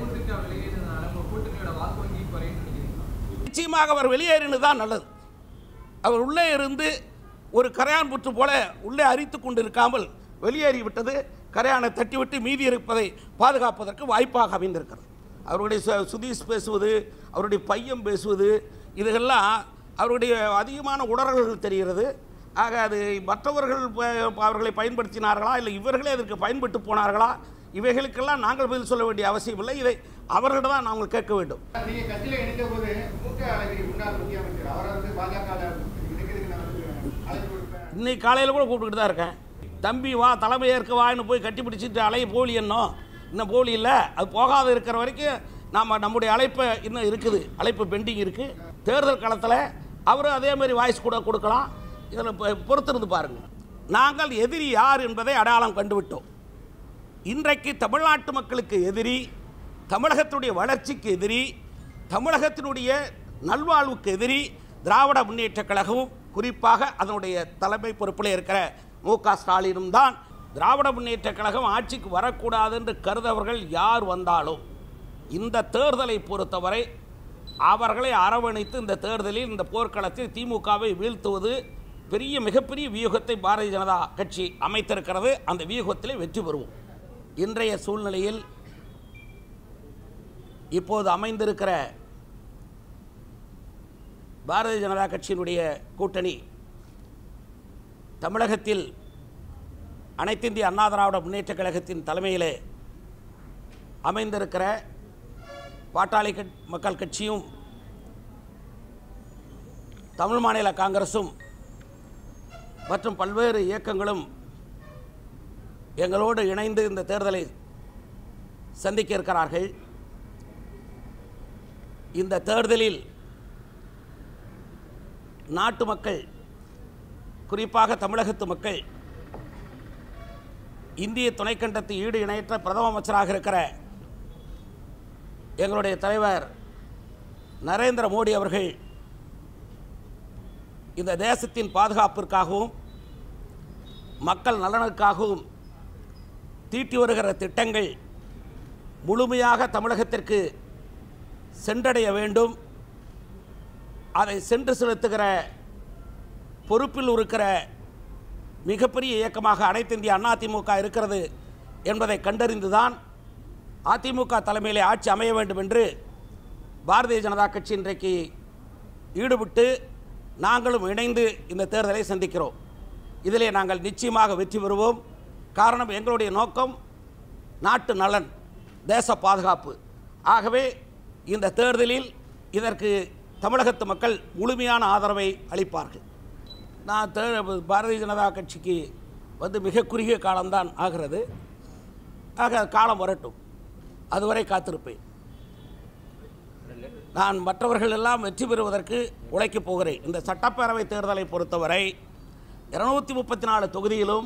தேமுதிக வெளியேறினால உங்க கூட்டணியோட வாக்கு வங்கி குறையும் நினைக்கிறீங்களா நிச்சயமாக அவர் வெளியேறினது தான் நல்லது அவர் உள்ளே இருந்து ஒரு கரையான் புற்று போல உள்ளே அரித்து கொண்டு இருக்காமல் வெளியேறிவிட்டது கரையானை தட்டிவிட்டு மீதி இருப்பதை பாதுகாப்பதற்கு வாய்ப்பாக அமைந்திருக்கிறது அவருடைய சு- சுதீஷ் பேசுவது அவருடைய பையன் பேசுவது இதுகெல்லாம் அவருடைய அதிகமான உணர்வுகள் தெரிகிறது ஆக அது மற்றவர்கள் ப- அவர்களை பயன்படுத்தினார்களா இல்லை இவர்களே அதற்கு பயன்பட்டு போனார்களா இவைகளுக்கெல்லாம் நாங்கள் பதில் சொல்ல வேண்டிய அவசியம் இல்லை இதை அவர்களிடம் தான் நாங்கள் கேட்க வேண்டும் நீங்க கட்சியில இணைந்த போது மூக்க அழகிரி முன்னாள் மத்திய அமைச்சர் அவரை வந்து பாஜக இணைக்கிறதுக்கு நான் வந்து அழைப்பு கொடுப்பேன் இன்னைக்கு காலையில் கூட கூப்பிட்டுக்கிட்டு தான் இருக்கேன் தம்பி வா தலைமை ஏற்க வான்னு போய் கட்டி பிடிச்சிட்டு அலைய போலி என்னோ இன்னும் போலி இல்லை அது போகாத இருக்கிற வரைக்கும் நாம் நம்முடைய அழைப்பை இன்னும் இருக்குது அழைப்பு பெண்டிங் இருக்குது தேர்தல் காலத்தில் அவரும் அதே மாதிரி வாய்ஸ் கூட கொடுக்கலாம் இதில் பொறுத்திருந்து பாருங்கள் நாங்கள் எதிரி யார் என்பதை அடையாளம் கண்டுவிட்டோம் இன்றைக்கு தமிழ்நாட்டு மக்களுக்கு எதிரி தமிழகத்துடைய வளர்ச்சிக்கு எதிரி தமிழகத்தினுடைய நல்வாழ்வுக்கு எதிரி திராவிட முன்னேற்றக் கழகமும் குறிப்பாக அதனுடைய தலைமை பொறுப்பில் இருக்கிற மு க ஸ்டாலினும் தான் திராவிட முன்னேற்றக் கழகம் ஆட்சிக்கு வரக்கூடாது என்று கருதவர்கள் யார் வந்தாலும் இந்த தேர்தலை பொறுத்தவரை அவர்களை அரவணைத்து இந்த தேர்தலில் இந்த போர்க்களத்தில் திமுகவை வீழ்த்துவது பெரிய மிகப்பெரிய வியூகத்தை பாரதிய ஜனதா கட்சி அமைத்திருக்கிறது அந்த வியூகத்திலே வெற்றி பெறுவோம் இன்றைய சூழ்நிலையில் இப்போது அமைந்திருக்கிற பாரதிய ஜனதா கட்சியினுடைய கூட்டணி தமிழகத்தில் அனைத்திந்திய அண்ணா திராவிட முன்னேற்றக் கழகத்தின் தலைமையிலே அமைந்திருக்கிற பாட்டாளி கட்- மக்கள் கட்சியும் தமிழ் மாநில காங்கிரசும் மற்றும் பல்வேறு இயக்கங்களும் எங்களோடு இணைந்து இந்த தேர்தலை சந்திக்க இருக்கிறார்கள் இந்த தேர்தலில் நாட்டு மக்கள் குறிப்பாக தமிழகத்து மக்கள் இந்திய துணைக்கண்டத்து ஈடு இணையற்ற பிரதம அமைச்சராக இருக்கிற எங்களுடைய தலைவர் நரேந்திர மோடி அவர்கள் இந்த தேசத்தின் பாதுகாப்பிற்காகவும் மக்கள் நலனுக்காகவும் தீட்டி வருகிற திட்டங்கள் முழுமையாக தமிழகத்திற்கு சென்றடைய வேண்டும் அதை சென்று செலுத்துகிற பொறுப்பில் இருக்கிற மிகப்பெரிய இயக்கமாக அனைத்து இந்திய அதிமுக இருக்கிறது என்பதை கண்டறிந்துதான் அதிமுக தலைமையிலே ஆட்சி அமைய வேண்டும் என்று பாரதிய ஜனதா கட்சி இன்றைக்கு ஈடுபட்டு நாங்களும் இணைந்து இந்த தேர்தலை சந்திக்கிறோம் இதிலே நாங்கள் நிச்சயமாக வெற்றி பெறுவோம் காரணம் எங்களுடைய நோக்கம் நாட்டு நலன் தேச பாதுகாப்பு ஆகவே இந்த தேர்தலில் இதற்கு தமிழகத்து மக்கள் முழுமையான ஆதரவை அளிப்பார்கள் நான் தே பாரதிய ஜனதா கட்சிக்கு வந்து மிக குறுகிய காலம்தான் ஆகிறது ஆக காலம் வரட்டும் அதுவரை காத்திருப்பேன் நான் மற்றவர்கள் எல்லாம் வெற்றி பெறுவதற்கு உழைக்கப் போகிறேன் இந்த சட்டப்பேரவை தேர்தலை பொறுத்தவரை இருநூத்தி முப்பத்தி நாலு தொகுதியிலும்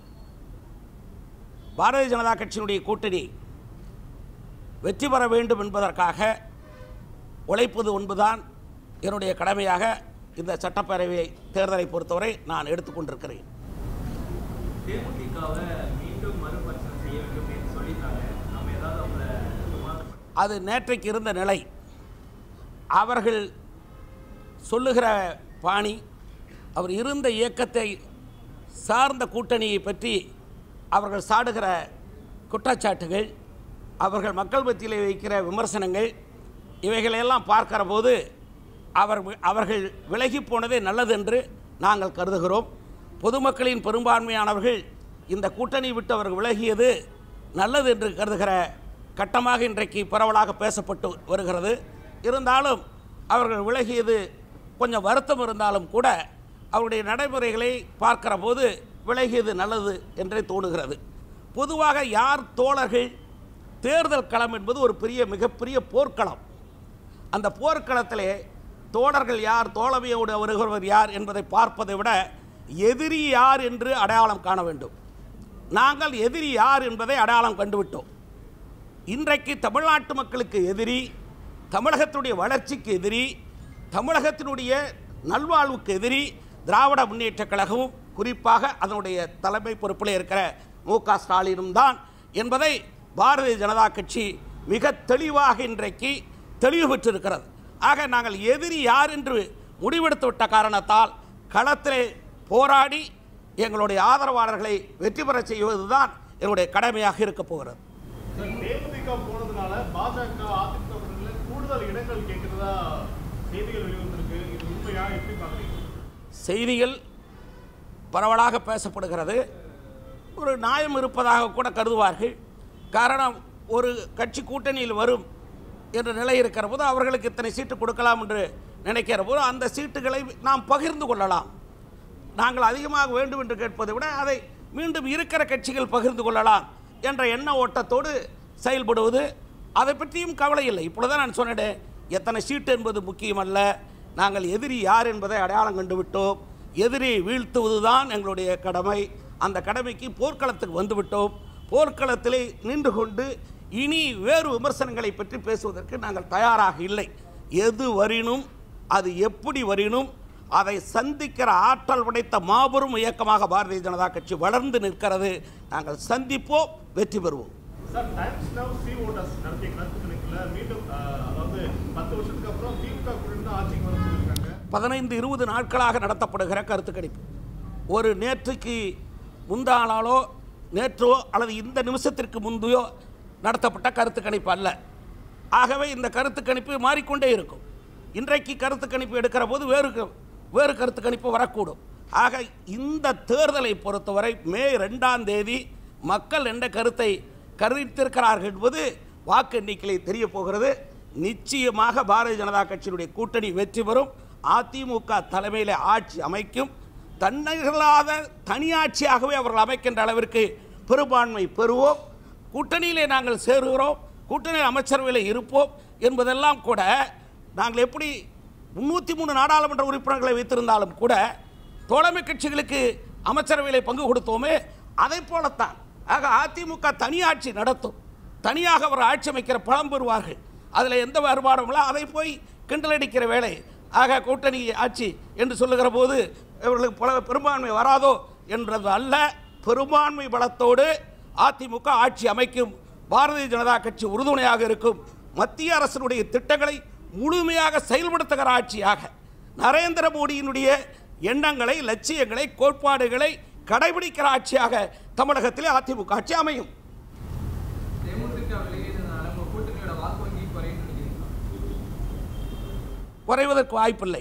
பாரதிய ஜனதா கட்சியினுடைய கூட்டணி வெற்றி பெற வேண்டும் என்பதற்காக உழைப்பது ஒன்பதுதான் என்னுடைய கடமையாக இந்த சட்டப்பேரவை தேர்தலை பொறுத்தவரை நான் எடுத்துக்கொண்டிருக்கிறேன் தேமுதிகவை மீண்டும் மறுபரிசீலனை செய்ய வேண்டும் என்று சொல்லியிருக்காங்க நம்ம ஏதாவது அவங்கள சமாதானப்படுத்த- அது நேற்றைக்கு இருந்த நிலை அவர்கள் சொல்லுகிற பாணி அவர் இருந்த இயக்கத்தை சார்ந்த கூட்டணியை பற்றி அவர்கள் சாடுகிற குற்றச்சாட்டுகள் அவர்கள் மக்கள் மத்தியில் வைக்கிற விமர்சனங்கள் இவைகளையெல்லாம் பார்க்கிற போது அவர் அவர்கள் விலகி போனதே நல்லது என்று நாங்கள் கருதுகிறோம் பொதுமக்களின் பெரும்பான்மையானவர்கள் இந்த கூட்டணி விட்டு அவர்கள் விலகியது நல்லது என்று கருதுகிற கட்டமாக இன்றைக்கு பரவலாக பேசப்பட்டு வருகிறது இருந்தாலும் அவர்கள் விலகியது கொஞ்சம் வருத்தம் இருந்தாலும் கூட அவருடைய நடைமுறைகளை பார்க்கிற போது விலகியது நல்லது என்றே தோணுகிறது பொதுவாக யார் தோழர்கள் தேர்தல் களம் என்பது ஒரு பெரிய மிகப்பெரிய போர்க்களம் அந்த போர்க்களத்திலே தோழர்கள் யார் தோழமையோடு வருகிறவர் யார் என்பதை பார்ப்பதை விட எதிரி யார் என்று அடையாளம் காண வேண்டும் நாங்கள் எதிரி யார் என்பதை அடையாளம் கண்டுவிட்டோம் இன்றைக்கு தமிழ்நாட்டு மக்களுக்கு எதிரி தமிழகத்துடைய வளர்ச்சிக்கு எதிரி தமிழகத்தினுடைய நல்வாழ்வுக்கு எதிரி திராவிட முன்னேற்றக் கழகமும் குறிப்பாக அதனுடைய தலைமை பொறுப்பில் இருக்கிற மு க ஸ்டாலினும் தான் என்பதை பாரதிய ஜனதா கட்சி மிக தெளிவாக இன்றைக்கு தெளிவு பெற்றிருக்கிறது ஆக நாங்கள் எதிரி யார் என்று முடிவெடுத்து விட்ட காரணத்தால் களத்திலே போராடி எங்களுடைய ஆதரவாளர்களை வெற்றி பெறச் செய்வதுதான் என்னுடைய கடமையாக இருக்கப் போகிறது சார், தேமுதிக போனதுனால பாஜக அதிமுக கூட்டணியில கூடுதல் இடங்கள் கேட்கிறதா செய்திகள் வெளிவந்திருக்கு இது உண்மையா எப்படி பாக்குறீங்க செய்திகள் பரவலாக பேசப்படுகிறது ஒரு நியாயம் இருப்பதாக கூட கருதுவார்கள் காரணம் ஒரு கட்சி கூட்டணியில் வரும் என்ற நிலை இருக்கிற போது அவர்களுக்கு இத்தனை சீட்டு கொடுக்கலாம் என்று நினைக்கிற போது அந்த சீட்டுகளை நாம் பகிர்ந்து கொள்ளலாம் நாங்கள் அதிகமாக வேண்டும் என்று கேட்பதை விட அதை மீண்டும் இருக்கிற கட்சிகள் பகிர்ந்து கொள்ளலாம் என்ற எண்ண ஓட்டத்தோடு செயல்படுவது அதை பற்றியும் கவலை இல்லை இப்பொழுது நான் சொன்னேன் எத்தனை சீட்டு என்பது முக்கியமல்ல நாங்கள் எதிரி யார் என்பதை அடையாளம் கண்டுவிட்டோம் எதிரியை வீழ்த்துவதுதான் எங்களுடைய கடமை அந்த கடமைக்கு போர்க்களத்துக்கு வந்துவிட்டோம் போர்க்களத்திலே நின்று கொண்டு இனி வேறு விமர்சனங்களை பற்றி பேசுவதற்கு நாங்கள் தயாராக இல்லை எது வரினும் அது எப்படி வரினும் அதை சந்திக்கிற ஆற்றல் படைத்த மாபெரும் இயக்கமாக பாரதிய ஜனதா கட்சி வளர்ந்து நிற்கிறது நாங்கள் சந்திப்போம் வெற்றி பெறுவோம் sir Times Now C voters நடத்திய கருத்து கணிப்புல மீண்டும் அஹ், அதாவது பத்து வருஷத்துக்கு அப்புறம் திமுக கூட்டணி தான் ஆட்சிக்கு வரும் சொல்லியிருக்காங்க பதினைந்து இருபது நாட்களாக நடத்தப்படுகிற கருத்து கணிப்பு ஒரு நேற்றுக்கு முந்தானாலோ நேற்றோ அல்லது இந்த நிமிஷத்திற்கு முந்தையோ நடத்தப்பட்ட கருத்து கணிப்பு அல்ல ஆகவே இந்த கருத்து கணிப்பு மாறிக்கொண்டே இருக்கும் இன்றைக்கு கருத்து கணிப்பு எடுக்கிற போது வேறு க- வேறு கருத்து கணிப்பு வரக்கூடும் ஆக இந்த தேர்தலை பொறுத்தவரை மே ரெண்டாம் தேதி மக்கள் என்ற கருத்தை கருத்திருக்கிறார்கள் என்பது வாக்கு எண்ணிக்கையில் தெரிய போகிறது நிச்சயமாக பாரதிய ஜனதா கட்சியினுடைய கூட்டணி வெற்றி பெறும் அதிமுக தலைமையில் ஆட்சி அமைக்கும் தன்னகலாத தனியாட்சியாகவே அவர்கள் அமைக்கின்ற அளவிற்கு பெரும்பான்மை பெறுவோம் கூட்டணியிலே நாங்கள் சேருகிறோம் கூட்டணி அமைச்சரவையில் இருப்போம் என்பதெல்லாம் கூட நாங்கள் எப்படி முன்னூற்றி மூணு நாடாளுமன்ற உறுப்பினர்களை வைத்திருந்தாலும் கூட தோழமை கட்சிகளுக்கு அமைச்சரவையில் பங்கு கொடுத்தோமே அதை போலத்தான் ஆக அதிமுக தனியாட்சி நடத்தும் தனியாக அவர் ஆட்சி அமைக்கிற பலம் பெறுவார்கள் அதில் எந்த வேறுபாடும் இல்லை அதை போய் கிண்டலடிக்கிற வேலை ஆக கூட்டணி ஆட்சி என்று சொல்லுகிற போது இவர்களுக்கு பல பெரும்பான்மை வராதோ என்றது அல்ல பெரும்பான்மை பலத்தோடு அதிமுக ஆட்சி அமைக்கும் பாரதிய ஜனதா கட்சி உறுதுணையாக இருக்கும் மத்திய அரசினுடைய திட்டங்களை முழுமையாக செயல்படுத்துகிற ஆட்சியாக நரேந்திர மோடியினுடைய எண்ணங்களை லட்சியங்களை கோட்பாடுகளை கடைபிடிக்கிற ஆட்சியாக தமிழகத்திலே அதிமுக ஆட்சி அமையும் தேமுதிக வெளியேறினால உங்க கூட்டணியோட வாக்கு வங்கி குறையும் நினைக்கிறீங்களா குறைவதற்கு வாய்ப்பில்லை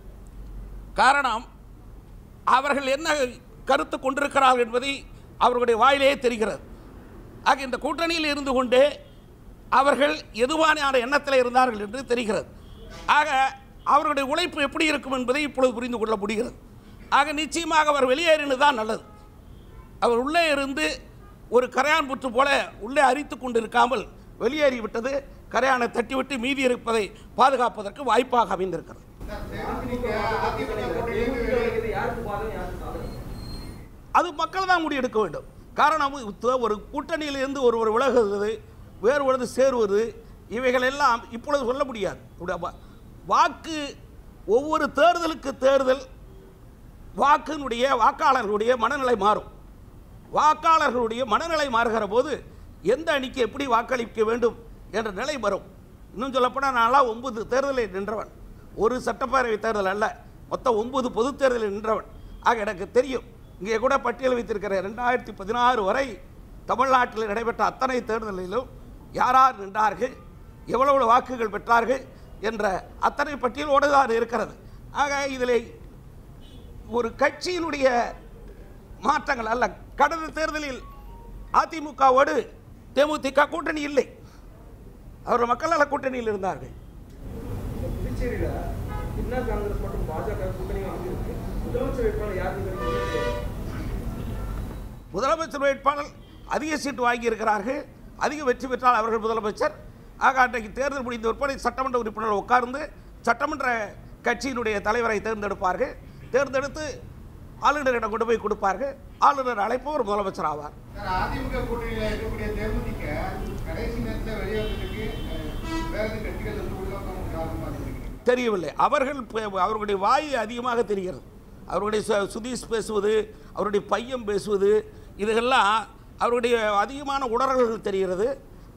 காரணம் அவர்கள் என்ன கருத்து கொண்டிருக்கிறார்கள் என்பதை அவர்களுடைய வாயிலேயே தெரிகிறது ஆக இந்த கூட்டணியில் இருந்து கொண்டே அவர்கள் எதுவான எண்ணத்தில் இருந்தார்கள் என்று தெரிகிறது ஆக அவர்களுடைய உழைப்பு எப்படி இருக்கும் என்பதை இப்பொழுது புரிந்து கொள்ள முடிகிறது ஆக நிச்சயமாக அவர் வெளியேறினது தான் நல்லது அவர் உள்ளே இருந்து ஒரு கரையான் புற்று போல உள்ளே அரித்து கொண்டு இருக்காமல் வெளியேறிவிட்டது கரையானை தட்டிவிட்டு மீதி இருப்பதை பாதுகாப்பதற்கு வாய்ப்பாக அமைந்திருக்கிறது சார், தேமுதிக அதிமுக கூட்டணியிலிருந்து வெளியே யாருக்கு பாதகம் யாருக்கு சாதகம் அது மக்கள் தான் முடிவெடுக்க வேண்டும் காரணம் இப்ப ஒரு கூட்டணியிலிருந்து ஒருவர் விலகுவது வேறு ஒருவது சேருவது இவைகள் எல்லாம் இப்பொழுது சொல்ல முடியாது இப்படி வா- வாக்கு ஒவ்வொரு தேர்தலுக்கு தேர்தல் வாக்கினுடைய வாக்காளர்களுடைய மனநிலை மாறும் வாக்காளர்களுடைய மனநிலை மாறுகிற போது எந்த அணிக்கு எப்படி வாக்களிக்க வேண்டும் என்ற நிலை வரும் இன்னும் சொல்லப்போனால் நான்லாம் ஒன்பது தேர்தலில் நின்றவன் ஒரு சட்டப்பேரவை தேர்தல் அல்ல மொத்தம் ஒன்பது பொதுத் தேர்தலில் நின்றவன் ஆக எனக்கு தெரியும் இங்கே கூட பட்டியல் வைத்திருக்கிற ரெண்டாயிரத்தி பதினாறு வரை தமிழ்நாட்டில் நடைபெற்ற அத்தனை தேர்தலிலும் யார் யார் நின்றார்கள் எவ்வளவு வாக்குகள் பெற்றார்கள் என்ற அத்தனை பட்டியலோடு தான் இருக்கிறது ஆக இதில் ஒரு கட்சியினுடைய மாற்றங்கள் அல்ல கடந்த தேர்தலில் அதிமுகவோடு தேமுதிக கூட்டணி இல்லை அவர் மக்கள் நல கூட்டணியில் இருந்தார்கள் புதுச்சேரியில என்ஆர் காங்கிரஸ் மற்றும் பாஜக கூட்டணி அமைஞ்சிருக்கு முதலமைச்சர் வேட்பாளர் யாருன்னு முதலமைச்சர் வேட்பாளர் அதிக சீட்டு வாங்கியிருக்கிறார்கள் அதிக வெற்றி பெற்றால் அவர்கள் முதலமைச்சர் ஆக அன்றைக்கு தேர்தல் முடிந்த பிற்பாடு சட்டமன்ற உறுப்பினர்கள் உட்கார்ந்து சட்டமன்ற கட்சியினுடைய தலைவரை தேர்ந்தெடுப்பார்கள் தேர்ந்தெடுத்து ஆளுநரிடம் கொண்டு போய் கொடுப்பார்கள் ஆளுநர் அழைப்பவர் முதலமைச்சர் ஆவார் சார், அதிமுக கூட்டணியில இருக்கக்கூடிய தேமுதிக கடைசி நேரத்தில் வெளியே வந்ததுக்கு அஹ், வேற எதுவும் கட்சிகள் வந்து உள்நோக்கம் காரணமா நினைக்கிறீங்க தெரியவில்லை அவர்கள் பே- அவர்களுடைய வாய் அதிகமாக தெரிகிறது அவருடைய சு- சுதீஷ் பேசுவது அவருடைய பையன் பேசுவது இதுகெல்லாம் அவருடைய அதிகமான உணர்வுகள் தெரிகிறது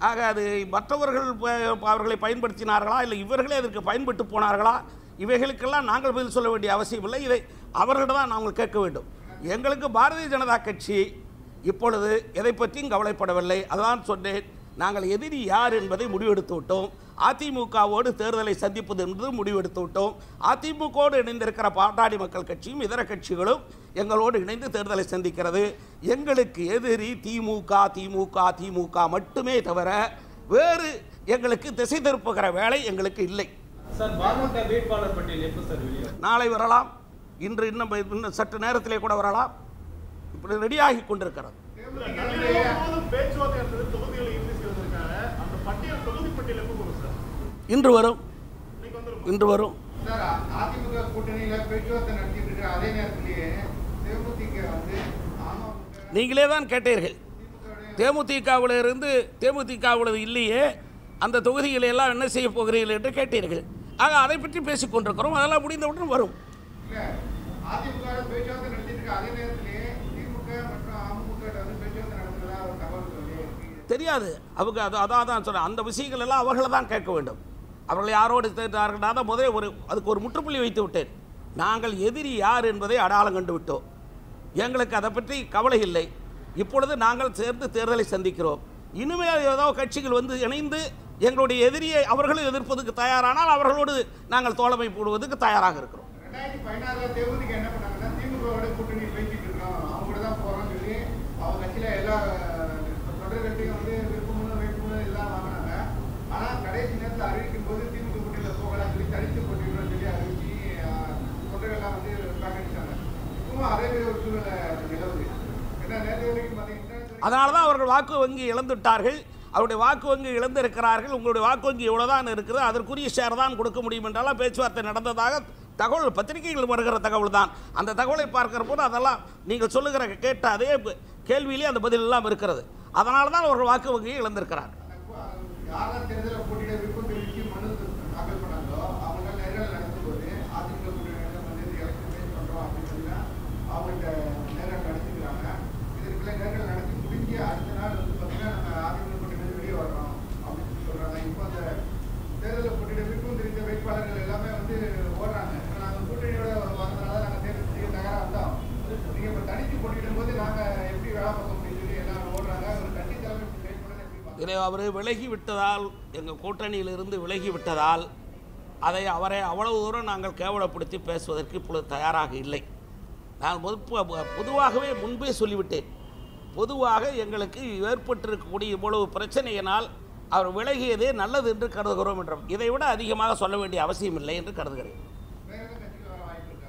ஆக அது மற்றவர்கள் ப- அவர்களை பயன்படுத்தினார்களா இல்லை இவர்களே அதற்கு பயன்பட்டு போனார்களா இவைகளுக்கெல்லாம் நாங்கள் பதில் சொல்ல வேண்டிய அவசியம் இல்லை இதை அவர்களிடம் தான் நாங்கள் கேட்க வேண்டும் எங்களுக்கு பாரதிய ஜனதா கட்சி இப்பொழுது எதை பற்றியும் கவலைப்படவில்லை அதான் சொன்னேன் நாங்கள் எதிரி யார் என்பதை முடிவெடுத்து விட்டோம் அதிமுகவோடு தேர்தலை சந்திப்பது என்று முடிவெடுத்து விட்டோம் அதிமுகவோடு இணைந்திருக்கிற பாட்டாளி மக்கள் கட்சியும் இதர கட்சிகளும் எங்களோடு இணைந்து தேர்தலை சந்திக்கிறது எங்களுக்கு எதிரி திமுக திமுக திமுக மட்டுமே தவிர வேறு எங்களுக்கு திசை திருப்புகிற வேலை எங்களுக்கு இல்லை சார் பாமக வேட்பாளர் பட்டியல் எப்போ சார் வெளியாகும் நாளை வரலாம் இன்று இன்னும் இன்னும் சற்று நேரத்திலே கூட வரலாம் இப்படி ரெடியாகி கொண்டிருக்கிறது நள்ளிரவு முழுவதும் பேச்சுவார்த்தை நடந்தது தொகுதிகளை இறுதி செய்வதற்காக அந்த பட்டியல் தொகுதி பட்டியல் எப்போ வரும் சார் இன்று வரும் இன்னைக்கு வந்துரும் இன்று வரும் சார் அதிமுக கூட்டணியில பேச்சுவார்த்தை நடத்திட்டு இருக்கிற அதே நேரத்திலேயே தேமுதிக வந்து அமமுக நீங்களே தான் கேட்டீர்கள் தேமுதிகவில் இருந்து தேமுதிகவுளது இல்லையே அந்த தொகுதிகளை எல்லாம் என்ன செய்ய போகிறீர்கள் என்று கேட்டீர்கள் ஆக அதை பற்றி பேசிக் கொண்டிருக்கிறோம் அதெல்லாம் முடிந்தவுடன் வரும் இல்ல அதிமுக வோட பேச்சுவார்த்தை நடத்திட்டு இருக்க அதே நேரத்திலேயே திமுக மற்றும் அமமுக வந்து பேச்சுவார்த்தை நடத்துறதா ஒரு தகவல் சொல்லி இருக்கு. தெரியாது அவங்க அது அதான் தான் சொன்னேன் அந்த விஷயங்கள் எல்லாம் அவர்களை தான் கேட்க வேண்டும் அவர்கள் யாரோடு சேர்ந்தார்கள் நான் தான் முதலே ஒரு அதுக்கு ஒரு முற்றுப்புள்ளி வைத்து விட்டேன் நாங்கள் எதிரி யார் என்பதை அடையாளம் கண்டு விட்டோம் எங்களுக்கு அதை பற்றி கவலை இல்லை இப்பொழுது நாங்கள் சேர்ந்து தேர்தலை சந்திக்கிறோம் இனிமேல் ஏதோ கட்சிகள் வந்து இணைந்து எங்களுடைய எதிரியை அவர்களும் எதிர்ப்பதற்கு தயாரானால் அவர்களோடு நாங்கள் தோழமை போடுவதற்கு தயாராக இருக்கிறோம் ரெண்டாயிரத்தி பதினாறுல தேமுதிக என்ன பண்ணாங்கன்னா திமுகவோட கூட்டணி பேசிட்டு இருக்கோம் அவங்க கூட தான் போறோம்னு சொல்லி அவங்க கட்சியில எல்லா தொடர்கள்ட்டையும் வந்து விருப்பமும் வேட்புமனு எல்லாம் வாங்கினாங்க ஆனா கடைசி நேரத்தில் அறிவிக்கும் போது திமுக கூட்டணியில போகலாம் சொல்லி தனித்து போட்டிடுறோம்னு சொல்லி அறிவிச்சு ஆஹ், தொண்டர்கள்லாம் வந்து புறக்கணிச்சாங்க இப்பவும் அதே மாதிரி ஒரு சூழ்நிலை நிலவுது ஏன்னா நேற்று வரைக்கும் பார்த்தீங்கன்னா அதனால தான் அவர்கள் வாக்கு வங்கி இழந்துவிட்டார்கள் அவருடைய வாக்கு வங்கி இழந்திருக்கிறார்கள் உங்களுடைய வாக்கு வங்கி இவ்வளோதான் இருக்குது அதற்குரிய ஷேர் தான் கொடுக்க முடியும் என்றாலும் பேச்சுவார்த்தை நடந்ததாக தகவல் பத்திரிகைகள் வருகிற தகவல் தான் அந்த தகவலை பார்க்கிற போது அதெல்லாம் நீங்கள் சொல்லுகிற கேட்ட அதே கேள்வியிலே அந்த பதில் எல்லாம் இருக்கிறது அதனால தான் அவர்கள் வாக்கு வங்கியை இழந்திருக்கிறார் யாரெல்லாம் தேர்தலில் போட்டியிட விருப்பம் தெரிவித்து மனு தாக்கல் பண்ணாங்களோ அவங்க நேரில் நடத்தும்போது அதிமுக கூட்டணியில வந்து எலெக்ஷன் ஃபேஸ் பண்ணுறோம் அப்படின்னு சொல்லி அவங்கள்ட்ட நேரில் நடத்திக்கிறாங்க இதற்குள்ள நேரில் நடத்தி முடிஞ்சு அடுத்த நாள் வந்து பார்த்தீங்கன்னா நம்ம அதிமுக கூட்டணி வெளியே வர்றோம் அப்படின்னு சொல்லி சொல்கிறாங்க இப்போ அந்த தேர்தலில் போட்டியிட விருப்பம் தெரிவித்த வேட்பாளர்கள் எல்லாமே வந்து ஓடுறாங்க இப்போ நாங்கள் கூட்டணியோட வந்ததுனால நாங்கள் தேர்தல் செய்ய தயாராக இருந்தோம் நீங்கள் இப்போ தனித்து போட்டியிடும் போது நாங்கள் எப்படி வேலை பார்க்க முடியும் சொல்லி எல்லாரும் ஓடுறாங்க ஒரு கட்சி தலைமை இப்படி செயல்படுறது எப்படி பார்க்க இதை அவர் விலகி விட்டதால் எங்கள் கூட்டணியிலிருந்து விலகி விட்டதால் அதை அவரை அவ்வளவு தூரம் நாங்கள் கேவலப்படுத்தி பேசுவதற்கு இப்பொழுது தயாராக இல்லை நான் பொது பொ- பொதுவாகவே முன்பே சொல்லிவிட்டேன் பொதுவாக எங்களுக்கு ஏற்பட்டிருக்கக்கூடிய இவ்வளவு பிரச்சனையினால் அவர் விலகியதே நல்லது என்று கருதுகிறோம் என்ற இதை விட அதிகமாக சொல்ல வேண்டிய அவசியம் இல்லை என்று கருதுகிறேன் வேற எதுவும் கட்சிக்கு வர வாய்ப்பு இருக்கா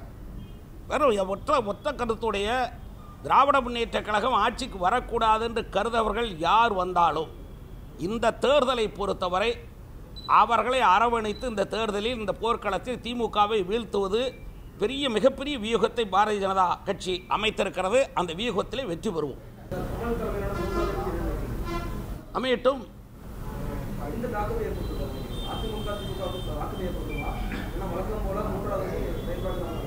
வெறும் ஒற்ற ஒத்த கருத்துடைய திராவிட முன்னேற்ற கழகம் ஆட்சிக்கு வரக்கூடாது என்று கருதவர்கள் யார் வந்தாலும் இந்த தேர்தலை பொறுத்தவரை அவர்களை அரவணைத்து இந்த தேர்தலில் இந்த போர்க்களத்தில் திமுகவை வீழ்த்துவது பெரிய மிகப்பெரிய வியூகத்தை பாரதிய ஜனதா கட்சி அமைத்திருக்கிறது அந்த வியூகத்திலே வெற்றி பெறுவோம் கமல் தலைமையிலான மூன்றாவது கட்சி இருக்கு. அமையட்டும் இந்த தாக்கத்தை ஏற்படுத்தும் அதிமுக திமுக தாக்கத்தை ஏற்படுத்துமா ஏன்னா வழக்கம் போல மூன்றாவது கட்சி செயல்பாடு தான்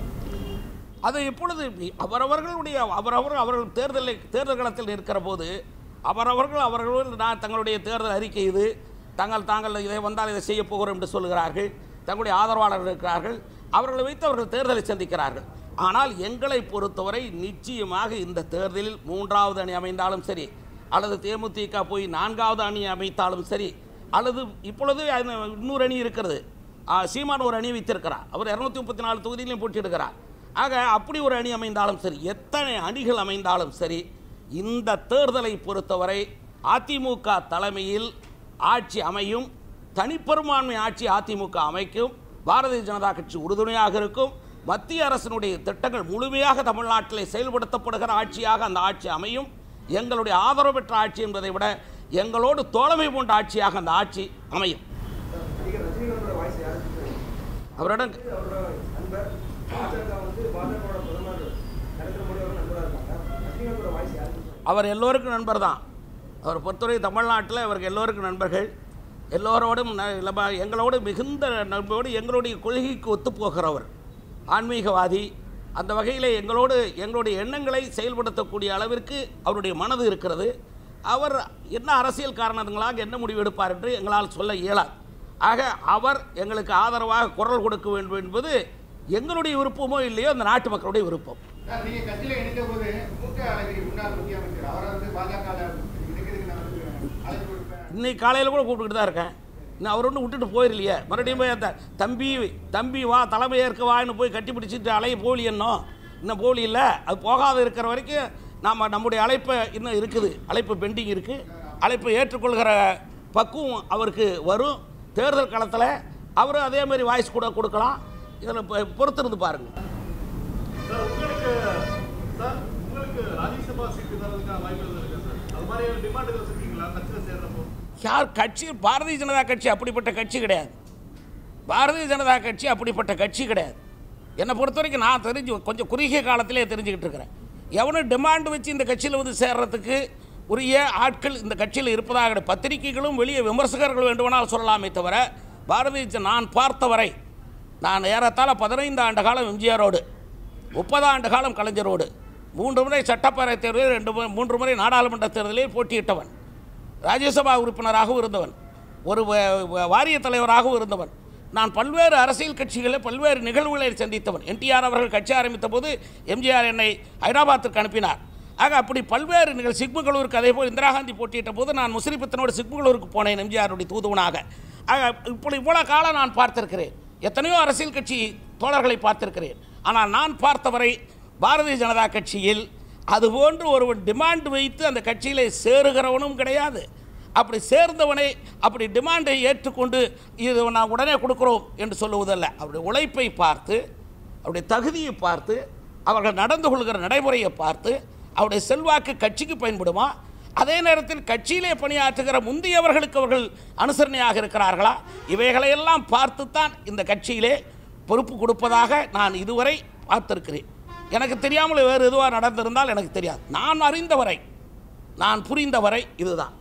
அது எப்பொழுது அவரவர்களுடைய அவரவர் அவர்கள் தேர்தலில் தேர்தல் களத்தில் நிற்கிற போது அவரவர்கள் அவர்கள் நான் தங்களுடைய தேர்தல் அறிக்கை இது தாங்கள் தாங்கள் இதை வந்தால் இதை செய்ய போகிறோம் என்று சொல்கிறார்கள் தங்களுடைய ஆதரவாளர்கள் இருக்கிறார்கள் அவர்களை வைத்து அவர்கள் தேர்தலை சந்திக்கிறார்கள் ஆனால் எங்களை பொறுத்தவரை நிச்சயமாக இந்த தேர்தலில் மூன்றாவது அணி அமைந்தாலும் சரி அல்லது தேமுதிக போய் நான்காவது அணி அமைத்தாலும் சரி அல்லது இப்பொழுது அது இன்னொரு அணி இருக்கிறது ஆ, சீமான் ஒரு அணி வைத்திருக்கிறார் அவர் இரநூத்தி முப்பத்தி நாலு தொகுதியிலையும் போட்டியிடுகிறார் ஆக அப்படி ஒரு அணி அமைந்தாலும் சரி எத்தனை அணிகள் அமைந்தாலும் சரி இந்த தேர்தலை பொறுத்தவரை அதிமுக தலைமையில் ஆட்சி அமையும் தனிப்பெரும்பான்மை ஆட்சி அதிமுக அமைக்கும் பாரதிய ஜனதா கட்சி உறுதுணையாக இருக்கும் மத்திய அரசினுடைய திட்டங்கள் முழுமையாக தமிழ்நாட்டிலே செயல்படுத்தப்படுகிற ஆட்சியாக அந்த ஆட்சி அமையும் எங்களுடைய ஆதரவு பெற்ற ஆட்சி என்பதை விட எங்களோடு தோழமை கொண்ட ஆட்சியாக அந்த ஆட்சி அமையும் நடிகர் ரஜினிகாந்தோட வாய்ஸ் யாருக்கு தெரியும்? அவரிடம் அவரோட நண்பர் பாஜக வந்து பாஜகவோட பிரதமர் நரேந்திர மோடி அவர்கள் நண்பராக இருக்காங்க ரஜினிகாந்தோட வாய்ஸ் யாருக்கு தெரியும்? அவர் எல்லோருக்கும் நண்பர் தான் அவர் பொறுத்தவரை தமிழ்நாட்டில் அவருக்கு எல்லோருக்கும் நண்பர்கள் எல்லோரோடும் ந- நம்ம- எங்களோடு மிகுந்த நண்பரோடு எங்களுடைய கொள்கைக்கு ஒத்துப்போகிறவர் ஆன்மீகவாதி அந்த வகையில் எங்களோடு எங்களுடைய எண்ணங்களை செயல்படுத்தக்கூடிய அளவிற்கு அவருடைய மனது இருக்கிறது அவர் என்ன அரசியல் காரணங்களாக என்ன முடிவு எடுப்பார் என்று எங்களால் சொல்ல இயலாது ஆக அவர் எங்களுக்கு ஆதரவாக குரல் கொடுக்க வேண்டும் என்பது எங்களுடைய விருப்பமோ இல்லையோ அந்த நாட்டு மக்களுடைய விருப்பம் சார், நீங்க கட்சியில இணைந்த போது மூக்க அழகிரி முன்னாள் மத்திய அமைச்சர் அவரை வந்து பாஜக இணைக்கிறதுக்கு நான் வந்து அழைப்பு விடுப்பேன் இன்னைக்கு காலையில் கூட கூப்பிட்டுக்கிட்டு தான் இருக்கேன் இன்னும் அவர் ஒன்றும் விட்டுட்டு போயிடலையே மறுபடியும் போய் அந்த தம்பி தம்பி வா தலைமை ஏற்க வான்னு போய் கட்டி பிடிச்சிட்டு அலைய போலி இன்னும் இன்னும் போலி இல்லை அது போகாத இருக்கிற வரைக்கும் நாம் நம்முடைய அழைப்பை இன்னும் இருக்குது அழைப்பு பெண்டிங் இருக்குது அழைப்பை ஏற்றுக்கொள்கிற பக்குவம் அவருக்கு வரும் தேர்தல் காலத்தில் அவரும் அதே மாதிரி வாய்ஸ் கூட கொடுக்கலாம் இதில் பொறுத்திருந்து பாருங்கள் சார் உங்களுக்கு சார் உங்களுக்கு ராஜ்யசபா சீட்டு தரதுக்கான வாய்ப்புகள் இருக்கு சார் அது மாதிரி டிமாண்டுகள் வச்சிருக்கீங்களா கட்சியில் சேர்றப்போ யார் கட்சி பாரதிய ஜனதா கட்சி அப்படிப்பட்ட கட்சி கிடையாது பாரதிய ஜனதா கட்சி அப்படிப்பட்ட கட்சி கிடையாது என்னை பொறுத்த வரைக்கும் நான் தெரிஞ்சு கொஞ்சம் குறுகிய காலத்திலே தெரிஞ்சுக்கிட்டு இருக்கிறேன் எவனும் டிமாண்ட் வச்சு இந்த கட்சியில் வந்து சேர்றதுக்கு உரிய ஆட்கள் இந்த கட்சியில் இருப்பதாக கிடையாது. பத்திரிகைகளும் வெளியே விமர்சகர்கள் வேண்டுமானால் சொல்லலாமே தவிர பாரதிய ஜன- நான் பார்த்தவரை நான் ஏறத்தாழ பதினைந்து ஆண்டு காலம் எம்ஜிஆரோடு முப்பது ஆண்டு காலம் கலைஞரோடு மூன்று முறை சட்டப்பேரவைத் தேர்தலில் ரெண்டு முறை மூன்று முறை நாடாளுமன்ற தேர்தலில் போட்டியிட்டவன் ராஜ்யசபா உறுப்பினராகவும் இருந்தவன் ஒரு வ- வ- வாரிய தலைவராகவும் இருந்தவன் நான் பல்வேறு அரசியல் கட்சிகளில் பல்வேறு நிகழ்வுகளை சந்தித்தவன் என்டிஆர் அவர்கள் கட்சி ஆரம்பித்த போது எம்ஜிஆர் என்னை ஹைதராபாத்துக்கு அனுப்பினார் ஆக அப்படி பல்வேறு நிகழ் சிக்மகளூருக்கு அதே போல் இந்திரா காந்தி போட்டியிட்ட போது நான் முஸ்லிபத்தினோடு சிக்மகளூருக்கு போனேன் எம்ஜிஆருடைய தூதுவனாக ஆக இப்படி இவ்வளோ காலம் நான் பார்த்திருக்கிறேன் எத்தனையோ அரசியல் கட்சி தோழர்களை பார்த்திருக்கிறேன் ஆனால் நான் பார்த்தவரை பாரதிய ஜனதா கட்சியில் அதுபோன்று ஒருவன் டிமாண்ட் வைத்து அந்த கட்சியிலே சேருகிறவனும் கிடையாது அப்படி சேர்ந்தவனை அப்படி டிமாண்டை ஏற்றுக்கொண்டு இது நான் உடனே கொடுக்குறோம் என்று சொல்லுவதல்ல அவருடைய உழைப்பை பார்த்து அவருடைய தகுதியை பார்த்து அவர்கள் நடந்து கொள்கிற நடைமுறையை பார்த்து அவருடைய செல்வாக்கு கட்சிக்கு பயன்படுமா அதே நேரத்தில் கட்சியிலே பணியாற்றுகிற முந்தையவர்களுக்கு அவர்கள் அனுசரணையாக இருக்கிறார்களா இவைகளையெல்லாம் பார்த்துத்தான் இந்த கட்சியிலே பொறுப்பு கொடுப்பதாக நான் இதுவரை பார்த்திருக்கிறேன் எனக்கு தெரியாமல் வேறு எதுவாக நடந்திருந்தால் எனக்கு தெரியாது நான் அறிந்தவரை நான் புரிந்தவரை இதுதான்